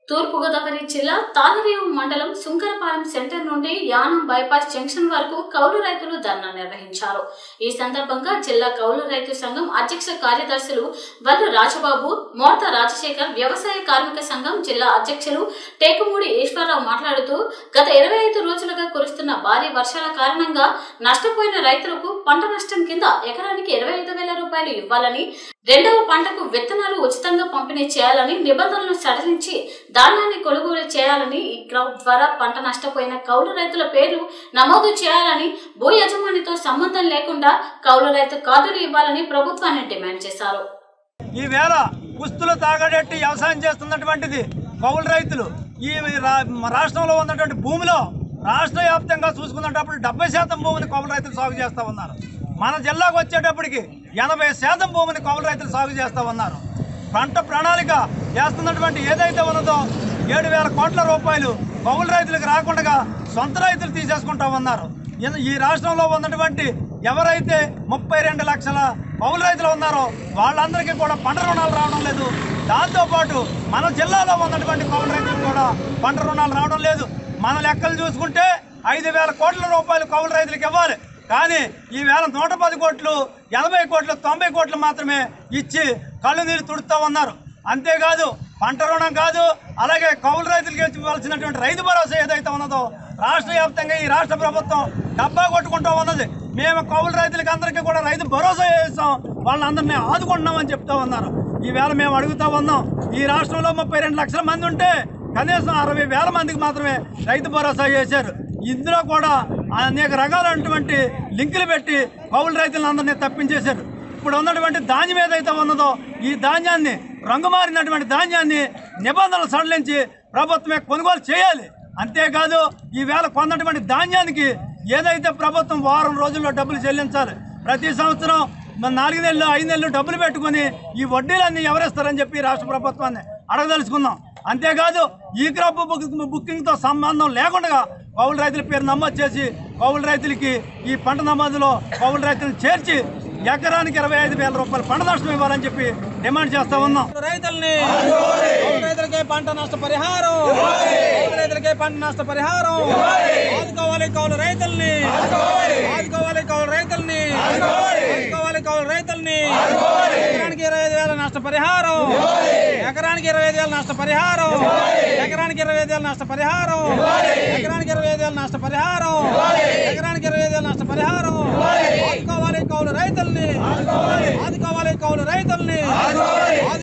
తూర్పుగోదావరి జిల్లా తాళరేవు మండలం సుంకరపాలెం సెంటర్ నుండి యానం బైపాస్ జంక్షన్ వరకు కౌలు రైతులు ధర్నా నిర్వహించారు ఈ సందర్భంగా జిల్లా కౌలు రైతు సంఘం అధ్యక్ష కార్యదర్శులు వల్లు రాజబాబు మోర్త రాజశేఖర్ వ్యవసాయ కార్మిక సంఘం జిల్లా అధ్యక్షులు టేకుమూడి ఈశ్వరరావు మాట్లాడుతూ గత ఇరవై ఐదు రోజులుగా కురుస్తున్న భారీ వర్షాల కారణంగా నష్టపోయిన రైతులకు పంట నష్టం కింద ఎకరానికి ఇరవై ఐదు వేల రూపాయలు ఇవ్వాలని రెండవ పంటకు విత్తనాలు ఉచితంగా పంపిణీ చేయాలని నిబంధనలను సడలించి ధాన్యాన్ని కొనుగోలు చేయాలని ఈ క్రౌడ్ ద్వారా పంట నష్టపోయిన కౌలు రైతుల పేర్లు నమోదు చేయాలని భూ యజమానితో సంబంధం లేకుండా కౌలు రైతు కార్డులు ఇవ్వాలని ప్రభుత్వాన్ని డిమాండ్ చేశారు ఈ వేళ కుస్తులు తాగడెట్టి వ్యవసాయం చేస్తున్నటువంటిది కౌలు రైతులు ఈ రా- రాష్ట్రంలో ఉన్నటువంటి భూమిలో రాష్ట్ర వ్యాప్తంగా చూసుకున్నప్పుడు డెబ్బై శాతం భూమిని కౌలు రైతులు సాగు చేస్తూ ఉన్నారు మన జిల్లాకు వచ్చేటప్పటికి ఎనభై శాతం భూమిని కౌలు రైతులు సాగు చేస్తూ ఉన్నారు పంట ప్రణాళిక చేస్తున్నటువంటి ఏదైతే ఉన్నదో ఏడు వేల కోట్ల రూపాయలు కౌలు రైతులకు రాకుండా సొంత రైతులు తీసేసుకుంటా ఉన్నారు ఈ- ఈ రాష్ట్రంలో ఉన్నటువంటి ఎవరైతే ముప్పై రెండు లక్షల కౌలు రైతులు ఉన్నారో వాళ్ళందరికీ కూడా పంట రుణాలు రావడం లేదు దాంతోపాటు మన జిల్లాలో ఉన్నటువంటి కౌలు రైతులకు కూడా పంట రుణాలు రావడం లేదు మన లెక్కలు చూసుకుంటే ఐదు వేల కోట్ల రూపాయలు కౌలు రైతులకు ఇవ్వాలి కానీ ఈ వేల నూట పది కోట్లు ఎనభై కోట్లు తొంభై కోట్లు మాత్రమే ఇచ్చి కళ్ళు నీళ్ళు తుడుతూ ఉన్నారు అంతేకాదు పంట రుణం కాదు అలాగే కౌలు రైతులకు ఇవ్వాల్సినటువంటి రైతు భరోసా ఏదైతే ఉన్నదో రాష్ట్ర వ్యాప్తంగా ఈ రాష్ట్ర ప్రభుత్వం డబ్బా కొట్టుకుంటూ ఉన్నది మేము కౌలు రైతులకి అందరికీ కూడా రైతు భరోసా చేస్తాం వాళ్ళందరినీ ఆదుకుంటున్నామని చెప్తా ఉన్నారు ఈవేళ మేము అడుగుతా ఉన్నాం ఈ రాష్ట్రంలో ముప్పై రెండు లక్షల మంది ఉంటే కనీసం అరవై వేల మందికి మాత్రమే రైతు భరోసా చేశారు ఇందులో కూడా అనేక రకాలైనటువంటి లింకులు పెట్టి కౌలు రైతులందరినీ తప్పించేశారు ఇప్పుడు ఉన్నటువంటి ధాన్యం ఏదైతే ఉన్నదో ఈ ధాన్యాన్ని రంగుమారినటువంటి ధాన్యాన్ని నిబంధనలు సడలించి ప్రభుత్వమే కొనుగోలు చేయాలి అంతేకాదు ఈవేళ కొన్నటువంటి ధాన్యానికి ఏదైతే ప్రభుత్వం వారం రోజుల్లో డబ్బులు చెల్లించాలి ప్రతి సంవత్సరం మన నాలుగు నెలలు ఐదు నెలలు డబ్బులు పెట్టుకుని ఈ వడ్డీలన్నీ ఎవరిస్తారని చెప్పి రాష్ట్ర ప్రభుత్వాన్ని అడగదలుచుకుందాం అంతేకాదు ఈ క్రాప్ బుక్- బుకింగ్తో సంబంధం లేకుండా కౌలు రైతుల పేరు నమోదు చేసి కౌలు రైతులకి ఈ పంట నమోదులో కౌలు రైతులను చేర్చి ఎకరానికి ఇరవై ఐదు వేల రూపాయలు పంట నష్టం ఇవ్వాలని చెప్పి డిమాండ్ చేస్తా ఉన్నాం రైతుల్ని కౌలు రైతులకే పంట నష్ట పరిహారం కౌలు రైతులకే పంట నష్ట పరిహారం ఆదుకోవాలి కౌలు రైతుల్ని ఆదుకోవాలి కౌలు రైతుల్ని ఆదుకోవాలి కౌలు రైతుల్ని ఎకరానికి ఇరవై ఐదు వేల నష్ట పరిహారం ఎకరానికి ఇరవై ఐదు వేల నష్ట పరిహారం ఎకరానికి ఇరవై ఐదు వేల నష్ట పరిహారం ఎకరానికి ఇరవై ఐదు వేల నష్ట పరిహారం ఎకరానికి ఇరవై ఐదు వేల నష్ట పరిహారం ఆదుకోవాలి కౌలు రైతుల్ని ఆదుకోవాలి కౌలు రైతుల్ని